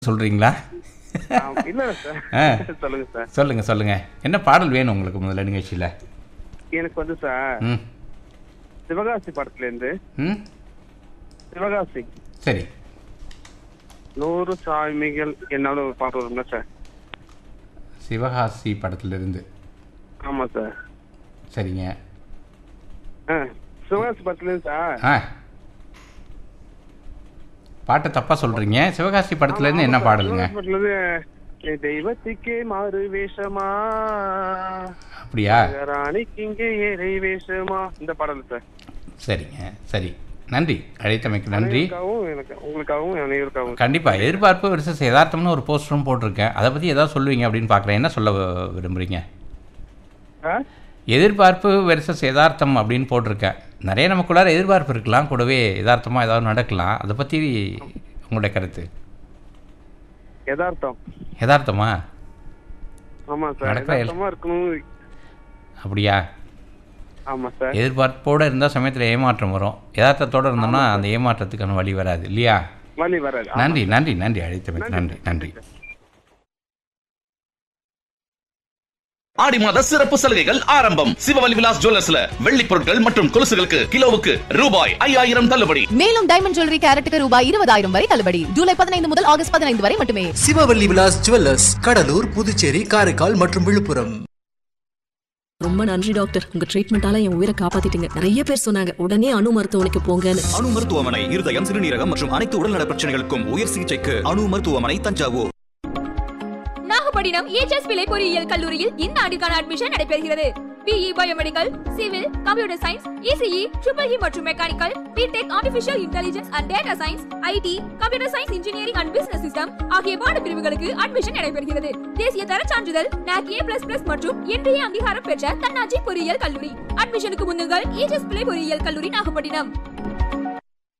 சொல்றீங்களா ஆ, இல்ல சார் ஆ. சொல்லுங்க சார் சொல்லுங்க சொல்லுங்க என்ன பாடல் வேணும் உங்களுக்கு முதல்ல நிகழ்ச்சியில எனக்கு வந்து சார் ம் சிவகாசி படத்துல இருந்து ம் சிவகாசி சரி நூறு சாமிகள் என்னால ஒரு பாட்டு வரும்ல சார் சிவகாசி படத்திலிருந்து ஆமா சார் சரிங்க ஆ, சிவகாசி படத்துல இருந்து சார் ஆ பாட்டை தப்பா சொல்றீங்க சிவகாசி படத்திலிருந்து என்ன பாடலுங்க சிவகாசி படத்துல இருந்து என் தெய்வத்துக்கே மாறு வேஷமா அப்படியா ராணிக்கு இங்கே இறை வேஷமா இந்த பாடல் சார் சரிங்க சரி நன்றி அழைத்தமைக்கு நன்றி அனைவருக்காகவும் எனக்கு உங்களுக்காகவும் அனைவருக்காகவும் கண்டிப்பா எதிர்பார்ப்பு versus யதார்த்தம்னு ஒரு போஸ்டரும் போட்டிருக்கேன் அதை பத்தி ஏதாவது சொல்லுவீங்க அப்படின்னு பார்க்குறேன் என்ன சொல்ல விரும்புறீங்க சார் எதிர்பார்ப்பு வெர்சஸ் யதார்த்தம் அப்படின்னு போட்டிருக்கேன் நிறைய நமக்குள்ளார எதிர்பார்ப்பு இருக்கலாம் கூடவே யதார்த்தமாக ஏதாவது நடக்கலாம் அதை பற்றி உங்களுடைய கருத்து யதார்த்தம் யதார்த்தமா ஆமா சார் நடக்கிற எல்- யதார்த்தமா இருக்கணும் அப்படியா ஆமா சார் எதிர்பார்ப்போடு இருந்தால் சமயத்தில் ஏமாற்றம் வரும் யதார்த்தத்தோடு இருந்தோம்னா அந்த ஏமாற்றத்துக்கான வழி வராது இல்லையா வழி வராது நன்றி நன்றி நன்றி அழைத்தமைக்கு நன்றி நன்றி ஆடி மாத சிறப்பு சலுகைகள் ஆரம்பம் சிவவலி விலாஸ் ஜுவல்லர்ஸ்ல வெள்ளி பொருட்கள் மற்றும் கொலுசுகளுக்கு கிலோவுக்கு ரூபாய் ஐயாயிரம் தள்ளுபடி மேலும் டைமண்ட் ஜுவல்லரி கேரட்டுக்கு ரூபாய் இருபதாயிரம் வரை தள்ளுபடி ஜூலை பதினைந்து முதல் ஆகஸ்ட் பதினைந்து வரை மட்டுமே சிவவல்லி விலாஸ் ஜுவல்லர்ஸ் கடலூர் புதுச்சேரி காரைக்கால் மற்றும் விழுப்புரம் ரொம்ப நன்றி டாக்டர் உங்க ட்ரீட்மெண்டால என் உயிரை காப்பாத்திட்டீங்க நிறைய பேர் சொன்னாங்க உடனே அணு மருத்துவமனைக்கு போங்கன்னு அணு மருத்துவமனை இருதயம் சிறுநீரகம் மற்றும் அனைத்து உடல்நல பிரச்சனைகளுக்கும் உயர் சிகிச்சைக்கு அணு மருத்துவமனை தஞ்சாவூர் நாகப்பட்டினம் ஏஜஸ் பிள்ளை பொறியியல் கல்லூரியில் இந்த ஆண்டிற்கான அட்மிஷன் நடைபெறுகிறது BE biomedical civil computer science ECE triple E மற்றும் mechanical BTech artificial intelligence and data science IT computer science engineering and business system ஆகிய பாட பிரிவுகளுக்கு அட்மிஷன் நடைபெறுகிறது தேசிய தர சான்றிதழ் NAC A++ மற்றும் இன்றைய அங்கீகாரம் பெற்ற தன்னாட்சி பொறியியல் கல்லூரி அட்மிஷனுக்கு முன்னுங்கள் ஏஜஸ் பிள்ளை பொறியியல் கல்லூரி நாகப்பட்டினம்